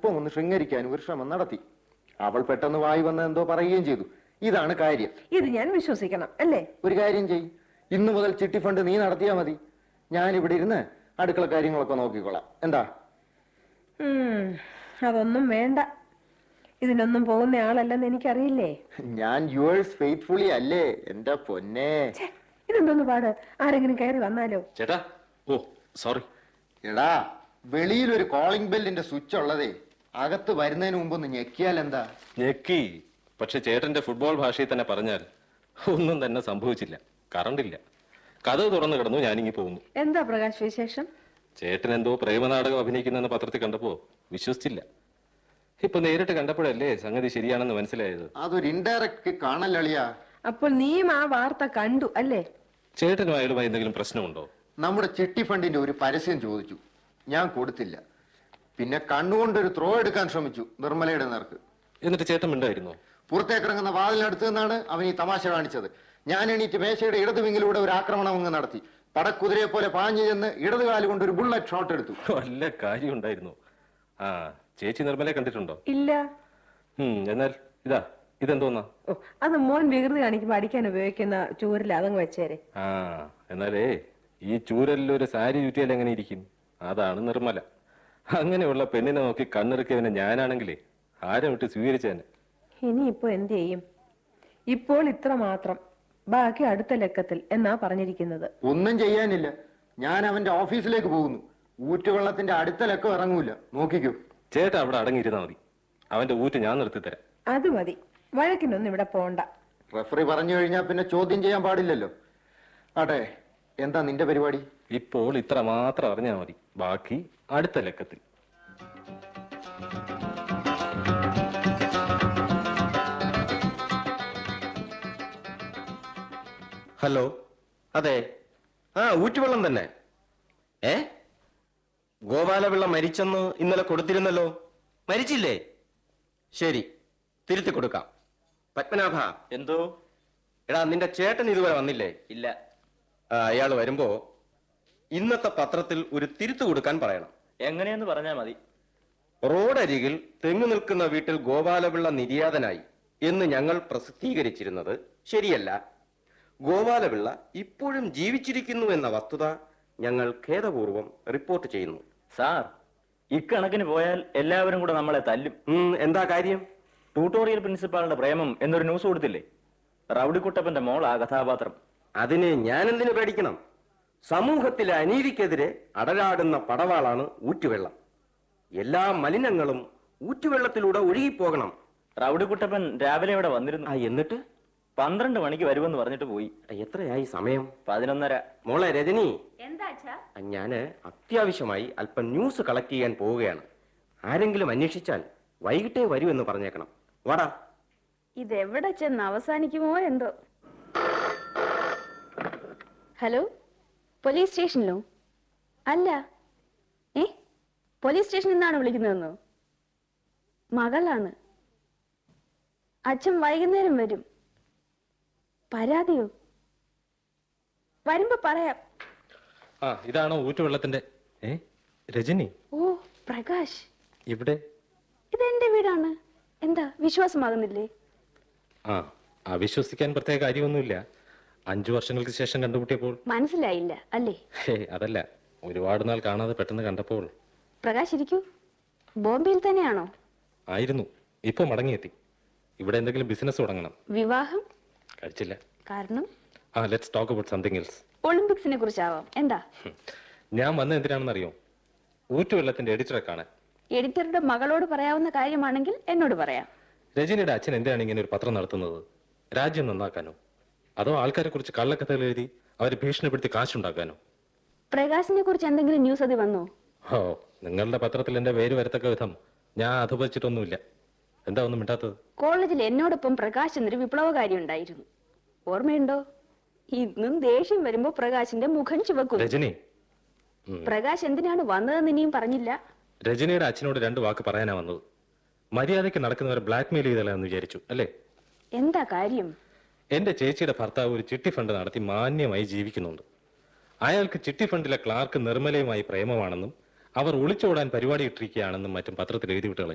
അല്പം ഒന്ന് ശൃംഗരിക്കാനും ഒരു ശ്രമം നടത്തി അവൾ പെട്ടെന്ന് വായി വന്ന് എന്തോ പറയുകയും ചെയ്തു ഇതാണ് കാര്യം ഇത് ഞാൻ വിശ്വസിക്കണം അല്ലേ ഒരു കാര്യം ചെയ് ഇന്നു മുതൽ ചിട്ടി ഫണ്ട് നീ നടത്തിയാ മതി ഞാൻ ഇവിടെ ഇരുന്ന് അടുക്കള കാര്യങ്ങളൊക്കെ നോക്കിക്കോളാം എന്താ ഉം, അതൊന്നും വേണ്ട ഇതിനൊന്നും പോകുന്ന ആളല്ലെന്ന് എനിക്കറിയില്ലേ ഞാൻ യുവേഴ്സ് ഫെയ്ത്ത്ഫുള്ളി അല്ലേ എന്റെ പൊന്നെ ഛെ, ഇതെന്തോന്ന് പാട് ആരെങ്കിലും കയറി വന്നാലോ ചേട്ടാ ഓ സോറി എടാ വെളിയിൽ ഒരു കോളിംഗ് ബെല്ലിന്റെ സ്വിച്ച് ഉള്ളതേ അകത്ത് വരുന്നതിന് മുമ്പ് ഒന്ന് ഞെക്കിയാൽ എന്താ ഞെക്കി പക്ഷെ ചേട്ടന്റെ ഫുട്ബോൾ ഭാഷയിൽ തന്നെ പറഞ്ഞാൽ ഒന്നും തന്നെ സംഭവിച്ചില്ല കറണ്ടില്ല കഥ തുറന്നു കിടന്നു ഞാനിങ്ങി പോകുന്നു എന്താ പ്രകാശ് വിശേഷം ചേട്ടൻ എന്തോ പ്രേമനാടകം അഭിനയിക്കുന്നെന്ന് പത്രത്തിൽ കണ്ടപ്പോ വിശ്വസിച്ചില്ല ഇപ്പൊ നേരിട്ട് കണ്ടപ്പോഴല്ലേ സംഗതി ശരിയാണെന്ന് മനസ്സിലായത് അതൊരു ഇൻഡയറക്റ്റ് കാണലളിയാ അപ്പോൾ നീയും ആ വാർത്ത കണ്ടു അല്ലേ ചേട്ടനും അയാളുമായി എന്തെങ്കിലും പ്രശ്നമുണ്ടോ നമ്മുടെ ചിട്ടി ഫണ്ടിന്റെ ഒരു പരസ്യം ചോദിച്ചു ഞാൻ കൊടുത്തില്ല പിന്നെ കണ്ണുകൊണ്ടൊരു ത്രോ എടുക്കാൻ ശ്രമിച്ചു നിർമ്മലയുടെ നേർക്ക് എന്നിട്ട് ചേട്ടൻ മിണ്ടായിരുന്നോ പുറത്തേക്കിറങ്ങുന്ന വാതിലിനടുത്ത് നിന്നാണ് അവൻ ഈ തമാശ കാണിച്ചത് ഞാൻ എണീറ്റ് മേശയുടെ ഇടത് വിങ്ങിലൂടെ ഒരു ആക്രമണം അങ്ങ് നടത്തി പടക്കുതിരയെ പോലെ പാഞ്ഞു ചെന്ന് ഇടത് കാല് കൊണ്ട് ഒരു ബുള്ളറ്റ് ഷോട്ട് എടുത്തു വല്ല കാര്യം ഉണ്ടായിരുന്നു ആ ചേച്ചി നിർമ്മലയെ കണ്ടിട്ടുണ്ടോ ഇല്ല ഉം എന്നാൽ ഇതാ ഇതെന്തോന്നാ ഓ അത് മോൻ വികൃതി കാണിക്കുമ്പോ അടിക്കാൻ ഉപയോഗിക്കുന്ന ചൂരിൽ അതങ്ങ് വെച്ചേരെ ആ എന്നാലേ ഈ ചൂരലിൽ ഒരു സാരി ചുറ്റിയാൽ എങ്ങനെ ഇരിക്കും അതാണ് നിർമ്മല അങ്ങനെയുള്ള പെണ്ണിനെ നോക്കി കണ്ണിറുക്കിയവനെ ഞാനാണെങ്കിലേ ആരെ വിട്ട് സ്വീകരിച്ചേനെ ഇനിയിപ്പോ എന്ത് ചെയ്യും ഇപ്പോൾ ഇത്ര മാത്രം ബാക്കി അടുത്ത ലക്കത്തിൽ എന്നാ പറഞ്ഞിരിക്കുന്നത് ഒന്നും ചെയ്യാനില്ല ഞാൻ അവന്റെ ഓഫീസിലേക്ക് പോകുന്നു ഊറ്റുവെള്ളത്തിന്റെ അടുത്ത ലക്കം ഇറങ്ങൂല നോക്കിക്കോ ചേട്ടാ അവിടെ അടങ്ങിയിരുന്നാ മതി അവന്റെ ഊറ്റ് ഞാൻ നിർത്തിത്തരാം അത് മതി വഴക്കിനൊന്നും ഇവിടെ പോണ്ട റെഫറി പറഞ്ഞു കഴിഞ്ഞാൽ പിന്നെ ചോദ്യം ചെയ്യാൻ പാടില്ലല്ലോ ആട്ടെ എന്താ നിന്റെ പരിപാടി ഇപ്പോൾ ഇത്ര മാത്രം അറിഞ്ഞാൽ മതി ബാക്കി അടുത്ത ലക്കത്തിൽ ഹലോ അതെ ആ ഊറ്റുവെള്ളം തന്നെ ഏ ഗോപാലപിള്ള മരിച്ചെന്ന് ഇന്നലെ കൊടുത്തിരുന്നല്ലോ മരിച്ചില്ലേ ശരി തിരുത്തി കൊടുക്കാം പത്മനാഭ എന്തോ എടാ നിന്റെ ചേട്ടൻ ഇതുവരെ വന്നില്ലേ ഇല്ല ആ, അയാൾ വരുമ്പോ ഇന്നത്തെ പത്രത്തിൽ ഒരു തിരുത്തു കൊടുക്കാൻ പറയണം എങ്ങനെയെന്ന് പറഞ്ഞാ മതി റോഡരികിൽ തെങ്ങു നിൽക്കുന്ന വീട്ടിൽ ഗോപാലപിള്ള നിര്യാതനായി എന്ന് ഞങ്ങൾ പ്രസിദ്ധീകരിച്ചിരുന്നത് ശരിയല്ല ഗോപാലപിള്ള ഇപ്പോഴും ജീവിച്ചിരിക്കുന്നു എന്ന വസ്തുത ഞങ്ങൾ ഖേദപൂർവം റിപ്പോർട്ട് ചെയ്യുന്നു സാർ ഇക്കണക്കിന് പോയാൽ എല്ലാവരും കൂടെ നമ്മളെ തല്ലും ഉം, എന്താ കാര്യം ട്യൂട്ടോറിയൽ പ്രിൻസിപ്പാളിന്റെ പ്രേമം എന്നൊരു ന്യൂസ് കൊടുത്തില്ലേ റൗഡിക്കുട്ടപ്പന്റെ മോൾ ആ കഥാപാത്രം അതിന് ഞാൻ എന്തിനു പേടിക്കണം സമൂഹത്തിലെ അനീതിക്കെതിരെ അടരാടുന്ന പടവാളാണ് ഊറ്റുവെള്ളം എല്ലാ മലിനങ്ങളും ഊറ്റുവെള്ളത്തിലൂടെ ഒഴുകിപ്പോകണം റൗഡിക്കുട്ടപ്പൻ രാവിലെ ഇവിടെ വന്നിരുന്നു ആ എന്നിട്ട് പന്ത്രണ്ട് മണിക്ക് വരുമെന്ന് പറഞ്ഞിട്ട് പോയി എത്രയായി സമയം പതിനൊന്നര മോളെ രജനി എന്താ അച്ഛാ ഞാന് അത്യാവശ്യമായി അല്പം ന്യൂസ് കളക്ട് ചെയ്യാൻ പോവുകയാണ് ആരെങ്കിലും അന്വേഷിച്ചാൽ വൈകിട്ടേ വരൂ എന്ന് പറഞ്ഞേക്കണം വാടാ ഇതെവിടെ ചെന്ന് അവസാനിക്കുമോ എന്തോ ഹലോ പോലീസ് സ്റ്റേഷനിലോ അല്ല ഏ പോലീസ് സ്റ്റേഷനിൽ നിന്നാണ് വിളിക്കുന്നതെന്നോ മകളാണ് അച്ഛൻ വൈകുന്നേരം വരും പരാതിയോ വരുമ്പോ പറയാം ആ ഇതാണോ ഊറ്റുവെള്ളത്തിന്റെ ഏ രജനി ഓ പ്രകാശ് ഇവിടെ ഇതെന്റെ വീടാണ് എന്താ വിശ്വാസമാകുന്നില്ലേ ആ അവിശ്വസിക്കാൻ പ്രത്യേക കാര്യമൊന്നുമില്ല അഞ്ചു വർഷങ്ങൾക്ക് ശേഷം കണ്ടുമുട്ടിയപ്പോൾ മനസ്സിലായില്ല അല്ലേ ഹേ അതല്ല ഒരുപാട് നാൾ കാണാതെ പെട്ടെന്ന് കണ്ടപ്പോൾ പ്രകാശ് ഇരിക്കൂ ബോംബെയിൽ തന്നെയാണോ ആയിരുന്നു ഇപ്പൊ മടങ്ങിയെത്തി ഇവിടെ എന്തെങ്കിലും ബിസിനസ് തുടങ്ങണം വിവാഹം കഴിച്ചില്ല കാരണം ആ let's talk about something else ഒളിമ്പിക്സിനെ കുറിച്ചാവാം എന്താ ഞാൻ വന്ന എന്തിനാണെന്നറിയോ ഊറ്റുവെള്ളത്തിന്റെ എഡിറ്ററെ കാണാൻ എഡിറ്ററുടെ മകളോട് പറയാവുന്ന കാര്യമാണെങ്കിൽ എന്നോട് പറയാം രജനിയുടെ അച്ഛൻ എന്തിനാണ് ഇങ്ങനെ ഒരു പത്രം നടത്തുന്നത് രാജ്യം നന്നാക്കാനോ അതോ ആൾക്കാരെ കുറിച്ച് കള്ളക്കഥകൾ എഴുതി അവരെ ഭീഷണിപ്പെടുത്തി കാശുണ്ടാക്കാനോ പ്രകാശിനെ കുറിച്ച് എന്തെങ്കിലും ന്യൂസ് അത് വന്നോ ഓ നിങ്ങളുടെ പത്രത്തിൽ എന്റെ പേര് വരത്തക്ക വിധം ഞാൻ അധപതിച്ചിട്ടൊന്നുമില്ല എന്താ ഒന്നും മിണ്ടാത്തത് കോളേജിൽ എന്നോടൊപ്പം പ്രകാശ് എന്നൊരു വിപ്ലവകാരി ഉണ്ടായിരുന്നു ഓർമ്മയുണ്ടോ ഇന്നും ദേഷ്യം വരുമ്പോ പ്രകാശിന്റെ മുഖം ചുവക്കും രജനി പ്രകാശ് എന്തിനാണ് വന്നതെന്ന് ഇനിയും പറഞ്ഞില്ല രജനിയുടെ അച്ഛനോട് രണ്ട് വാക്ക് പറയാനാ വന്നത് മര്യാദയ്ക്ക് നടക്കുന്നവരെ ബ്ലാക്ക്മെയിൽ ചെയ്തല്ലെന്ന് വിചാരിച്ചു അല്ലേ എന്താ കാര്യം എന്റെ ചേച്ചിയുടെ ഭർത്താവ് ഒരു ചിട്ടി ഫണ്ട് നടത്തി മാന്യമായി ജീവിക്കുന്നുണ്ട് അയാൾക്ക് ചിട്ടി ഫണ്ടിലെ ക്ലാർക്ക് നിർമ്മലയുമായി പ്രേമമാണെന്നും അവർ ഒളിച്ചോടാൻ പരിപാടി ഇട്ടിരിക്കുകയാണെന്നും മറ്റും പത്രത്തിൽ എഴുതി വിട്ട് കളഞ്ഞു